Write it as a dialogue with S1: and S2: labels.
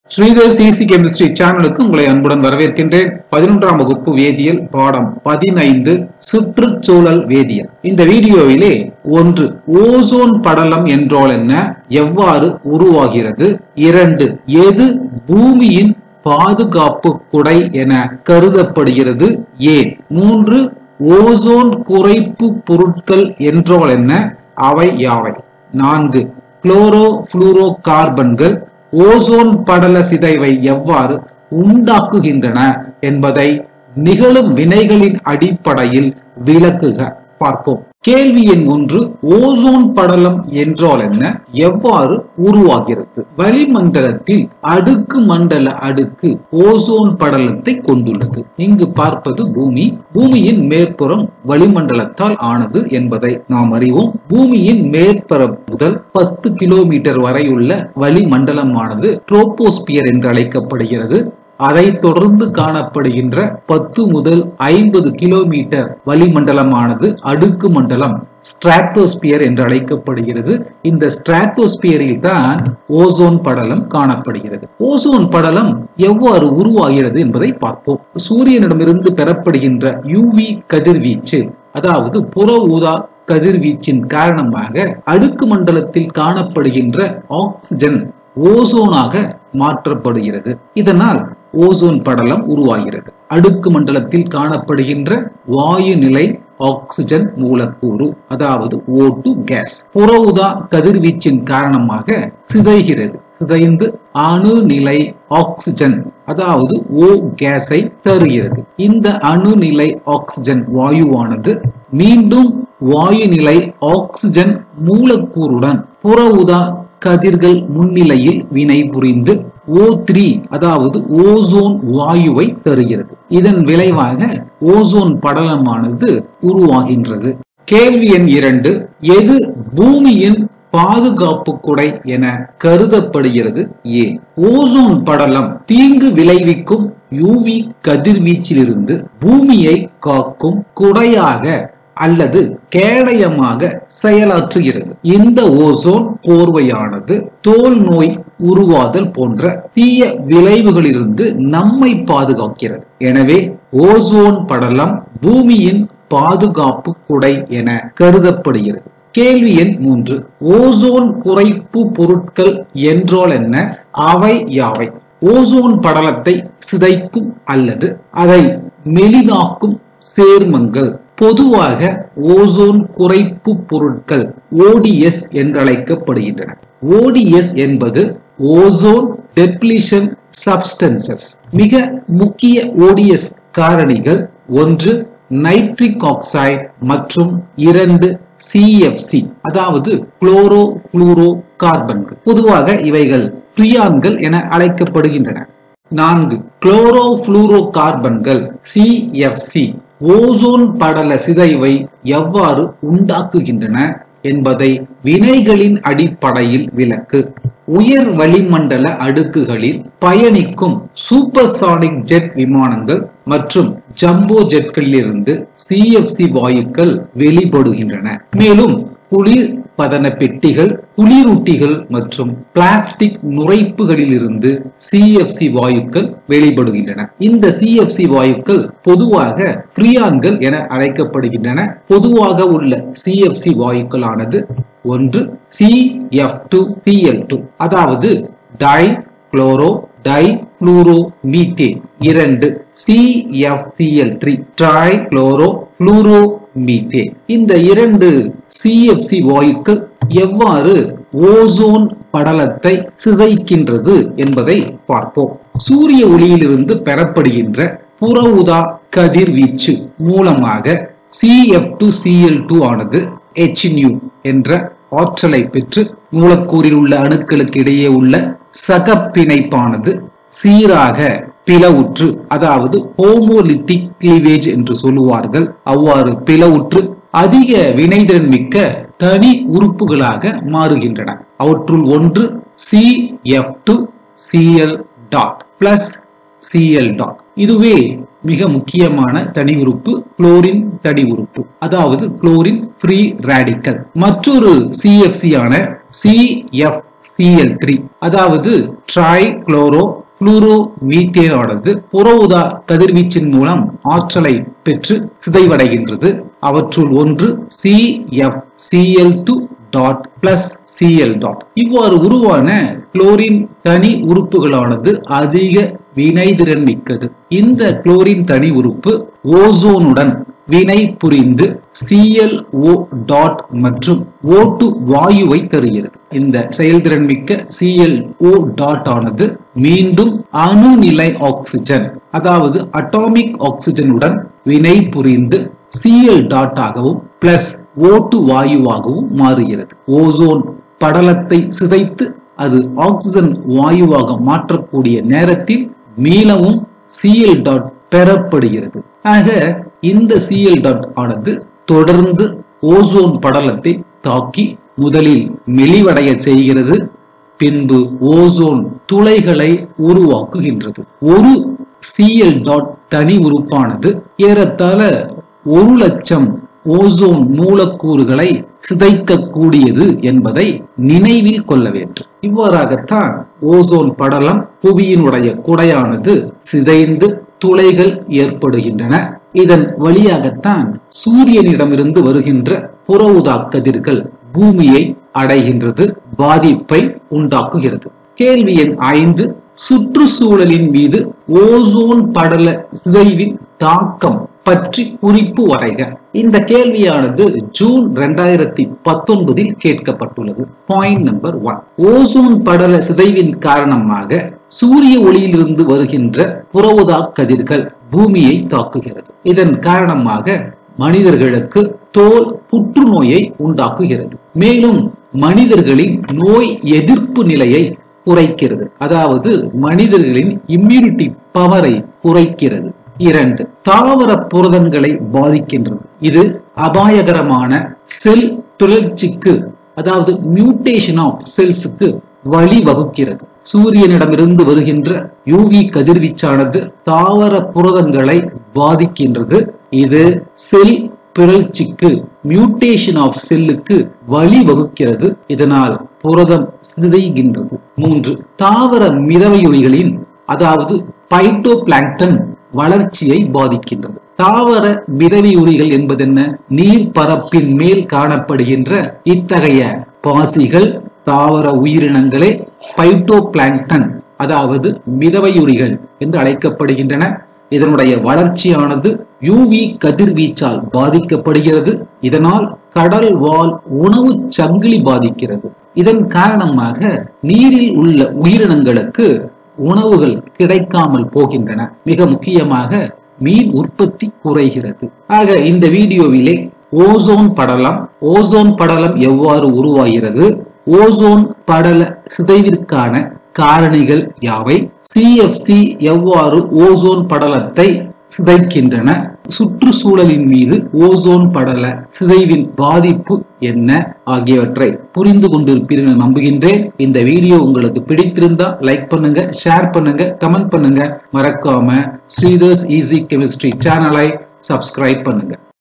S1: Sridhar CC chemistry சேனலுக்கு உங்களை அன்புடன் வரவேற்கின்றேன் பதினொன்றாம் வகுப்பு வேதியியல் பாடம் பதினைந்து சுற்றுச்சூழல் வேதியியல் இந்த வீடியோவிலே ஒன்று ஓசோன் படலம் என்றால் என்ன எவ்வாறு உருவாகிறது இரண்டு எது பூமியின் பாதுகாப்பு குடை என கருதப்படுகிறது ஏன் மூன்று ஓசோன் குறைப்பு பொருட்கள் என்றால் என்ன அவை யாவை நான்கு குளோரோ புளூரோ கார்பன்கள் ஓசோன் படல சிதைவை எவ்வாறு உண்டாக்குகின்றன என்பதை நிகழும் வினைகளின் அடிப்படையில் விளக்குக பார்ப்போம் கேள்வி எண் ஒன்று ஓசோன் படலம் என்றால் என்ன எவ்வாறு உருவாகிறது வளிமண்டலத்தில் அடுக்கு மண்டல அடுக்கு ஓசோன் படலத்தை கொண்டுள்ளது இங்கு பார்ப்பது பூமி பூமியின் மேற்புறம் வளிமண்டலத்தால் ஆனது என்பதை நாம் அறிவோம் பூமியின் மேற்பரம் முதல் பத்து கிலோமீட்டர் வரையுள்ள வளிமண்டலமானது ட்ரோபோஸ்பியர் என்று அழைக்கப்படுகிறது அதை தொடர்ந்து காணப்படுகின்ற பத்து முதல் ஐம்பது கிலோமீட்டர் வளிமண்டலமானது அடுக்கு மண்டலம் ஸ்ட்ராட்டோஸ்பியர் என்று அழைக்கப்படுகிறது இந்த ஸ்ட்ராட்டோஸ்பியரில் தான் ஓசோன் படலம் காணப்படுகிறது ஓசோன் படலம் எவ்வாறு உருவாகிறது என்பதை பார்ப்போம் சூரியனிடமிருந்து பெறப்படுகின்ற யூவி கதிர்வீச்சு அதாவது புற ஊதா கதிர்வீச்சின் காரணமாக அடுக்கு மண்டலத்தில் காணப்படுகின்ற ஆக்சிஜன் ஓசோனாக மாற்றப்படுகிறது இதனால் ஓசோன் படலம் உருவாகிறது அடுக்கு மண்டலத்தில் காணப்படுகின்ற வாயு நிலை ஆக்சிஜன் மூலக்கூறு அதாவது ஓ டு கேஸ் புற ஊதா கதிர்வீச்சின் காரணமாக சிதைகிறது சிதைந்து அணுநிலை ஆக்சிஜன் அதாவது ஓ கேஸை தருகிறது இந்த அணுநிலை ஆக்சிஜன் வாயுவானது மீண்டும் வாயு நிலை ஆக்சிஜன் மூலக்கூறுடன் புற ஊதா கதிர்கள் முன்னிலையில் வினை புரிந்து ஓ த்ரீ அதாவது ஓசோன் வாயுவை தருகிறது இதன் விளைவாக ஓசோன் படலமானது உருவாகின்றது கேள்வி எண் இரண்டு எது பூமியின் பாதுகாப்பு குடை என கருதப்படுகிறது ஏன் ஓசோன் படலம் தீங்கு விளைவிக்கும் யூவி கதிர்வீச்சிலிருந்து பூமியை காக்கும் குடையாக அல்லது கேடயமாக செயலாற்றுகிறது இந்த ஓசோன் போர்வையானது தோல் நோய் உருவாதல் போன்ற தீய விளைவுகளிலிருந்து நம்மை பாதுகாக்கிறது எனவே ஓசோன் படலம் பூமியின் பாதுகாப்பு குடை என கருதப்படுகிறது கேள்வி எண் மூன்று ஓசோன் குறைப்பு பொருட்கள் என்றால் என்ன அவை யாவை ஓசோன் படலத்தை சிதைக்கும் அல்லது அதை மெலிதாக்கும் சேர்மங்கள் பொதுவாக ஓசோன் குறைப்பு பொருட்கள் ஓடிஎஸ் என்றழைக்கப்படுகின்றன ஓடிஎஸ் என்பது ஓசோன் டெப்ளிஷன் சப்ஸ்டன்சஸ் மிக முக்கிய ஓடிஎஸ் காரணிகள் ஒன்று நைட்ரிக் ஆக்சைடு மற்றும் இரண்டு சிஎஃப்சி அதாவது குளோரோ புளூரோ கார்பன்கள் பொதுவாக இவைகள் பிரியான்கள் என அழைக்கப்படுகின்றன நான்கு குளோரோ புளூரோ கார்பன்கள் சிஎஃப்சி ஓசோன் படல சிதைவை எவ்வாறு உண்டாக்குகின்றன என்பதை வினைகளின் அடிப்படையில் விளக்கு உயர் வளிமண்டல அடுக்குகளில் பயணிக்கும் சூப்பர்சானிக் ஜெட் விமானங்கள் மற்றும் ஜம்போ ஜெட்களிலிருந்து சிஎஃப்சி வாயுக்கள் வெளிப்படுகின்றன மேலும் குளிர் பதன பெட்டிகள் குளிரூட்டிகள் மற்றும் பிளாஸ்டிக் நுரைப்புகளிலிருந்து சிஎஃப்சி வாயுக்கள் வெளிப்படுகின்றன இந்த சிஎஃப்சி வாயுக்கள் பொதுவாக பிரியான்கள் என அழைக்கப்படுகின்றன பொதுவாக உள்ள சிஎஃப்சி வாயுக்களானது ஒன்று C F two CL two அதாவது dichlorodifluoromethane இரண்டு CFCL three try chloro trichlorofluoromethane இந்த இரண்டு சிஎஃப்சி வாயுக்கள் எவ்வாறு ஓசோன் படலத்தை சிதைக்கின்றது என்பதை பார்ப்போம் சூரிய ஒளியிலிருந்து பெறப்படுகின்ற புற ஊதா கதிர்வீச்சு மூலமாக சிஎஃப் டு சிஎல் டூ ஆனது எச்நியூ என்ற ஆற்றலை பெற்று மூலக்கூறில் உள்ள அணுக்களுக்கு இடையே உள்ள சகப்பிணைப்பானது சீராக பிளவுற்று அதாவது ஹோமோலிட்டிக் கிளீவேஜ் என்று சொல்லுவார்கள் அவ்வாறு பிளவுற்று அதிக வினைதிறன் மிக்க தனி உறுப்புகளாக மாறுகின்றன அவற்றுள் ஒன்று C F two CL dot plus CL dot இதுவே மிக முக்கியமான தனி உறுப்பு குளோரின் தனி உறுப்பு அதாவது குளோரின் ஃப்ரீ ரேடிக்கல் மற்றொரு சிஎஃப்சி ஆன சிஎஃப் சிஎல் த்ரீ அதாவது ட்ரை குளோரோ புளூரோ மீத்தேனானது புற ஊதா கதிர்வீச்சின் மூலம் ஆற்றலை பெற்று சிதைவடைகின்றது அவற்றுள் ஒன்று C F CL two dot plus CL dot இவ்வாறு உருவான குளோரின் தனி உறுப்புகளானது அதிக வினைதிறன் மிக்கது இந்த குளோரின் தனி உறுப்பு ஓசோனுடன் வினை புரிந்து சிஎல்ஓ டாட் மற்றும் ஓ2 வாயுவை தருகிறது இந்த செயல்திறன் மிக்க சிஎல்ஓ டாட் ஆனது மீண்டும் அணுநிலை ஆக்சிஜன் அதாவது அட்டாமிக் ஆக்சிஜனுடன் வினை புரிந்து சிஎல் டாட் ஆகவும் பிளஸ் ஓட்டு வாயுவாகவும் மாறுகிறது ஓசோன் படலத்தை சிதைத்து அது ஆக்சிஜன் வாயுவாக மாற்றக்கூடிய நேரத்தில் மீளவும் சிஎல் டாட் பெறப்படுகிறது ஆக இந்த சிஎல் டாட் ஆனது தொடர்ந்து ஓசோன் படலத்தை தாக்கி முதலில் மெலிவடைய செய்கிறது பின்பு ஓசோன் துளைகளை உருவாக்குகின்றது ஒரு சிஎல் டாட் தனி உறுப்பானது ஏறத்தாழ ஒரு லட்சம் ஓசோன் மூலக்கூறுகளை சிதைக்கக்கூடியது என்பதை நினைவில் கொள்ள வேண்டும் இவ்வாறாகத்தான் ஓசோன் படலம் புவியினுடைய குடையானது சிதைந்து துளைகள் ஏற்படுகின்றன இதன் வழியாகத்தான் சூரியனிடமிருந்து வருகின்ற புற ஊதா கதிர்கள் பூமியை அடைகின்றது பாதிப்பை உண்டாக்குகிறது கேள்வி எண் ஐந்து சுற்றுச்சூழலின் மீது ஓசோன் படல சிதைவின் தாக்கம் பற்றி குறிப்பு வரைக இந்த கேள்வியானது ஜூன் இரண்டாயிரத்தி பத்தொன்பதில் கேட்கப்பட்டுள்ளது பாயிண்ட் நம்பர் ஒன் ஓசோன் படல சிதைவின் காரணமாக சூரிய ஒளியிலிருந்து வருகின்ற புறவுதா கதிர்கள் பூமியை தாக்குகிறது இதன் காரணமாக மனிதர்களுக்கு தோல் புற்றுநோயை உண்டாக்குகிறது மேலும் மனிதர்களின் நோய் எதிர்ப்பு நிலையை குறைக்கிறது அதாவது மனிதர்களின் இம்யூனிட்டி பவரை குறைக்கிறது இரண்டு தாவர புரதங்களை பாதிக்கின்றது இது அபாயகரமான செல் பிறழ்ச்சிக்கு அதாவது மியூட்டேஷன் ஆஃப் செல்ஸுக்கு வழிவகுக்கிறது சூரியனிடமிருந்து வருகின்ற யூவி கதிர்வீச்சானது தாவர புரதங்களை பாதிக்கின்றது இது செல் பிறழ்ச்சிக்கு மியூட்டேஷன் ஆஃப் செல்லுக்கு வழிவகுக்கிறது இதனால் புரதம் சிதைகின்றது மூன்று தாவர மிதவையொலிகளின் அதாவது பைட்டோ பிளாங்டன் வளர்ச்சியை பாதிக்கின்றது தாவர மிதவையுரிகள் என்பதென்ன நீர் பரப்பின் மேல் காணப்படுகின்ற இத்தகைய பாசிகள் தாவர உயிரினங்களே பைட்டோ பிளாங்டன் அதாவது மிதவையுரிகள் என்று அழைக்கப்படுகின்றன இதனுடைய வளர்ச்சியானது யூவி கதிர்வீச்சால் பாதிக்கப்படுகிறது இதனால் கடல் வாழ் உணவு சங்கிலி பாதிக்கிறது இதன் காரணமாக நீரில் உள்ள உயிரினங்களுக்கு உணவுகள் கிடைக்காமல் போகின்றன மிக முக்கியமாக மீன் உற்பத்தி குறைகிறது ஆக இந்த வீடியோவிலே ஓசோன் படலம் ஓசோன் படலம் எவ்வாறு உருவாகிறது ஓசோன் படல சிதைவிற்கான காரணிகள் யாவை சிஎஃப்சி எவ்வாறு ஓசோன் படலத்தை சிதைக்கின்றன சுற்றுச்சூழலின் மீது ஓசோன் படல சிதைவின் பாதிப்பு என்ன ஆகியவற்றை புரிந்து கொண்டிருப்பீர்கள் நம்புகின்றேன் இந்த வீடியோ உங்களுக்கு பிடித்திருந்தா லைக் பண்ணுங்க ஷேர் பண்ணுங்க கமெண்ட் பண்ணுங்க மறக்காம ஸ்ரீதர்ஸ் ஈஸி கெமிஸ்ட்ரி சேனலை சப்ஸ்கிரைப் பண்ணுங்க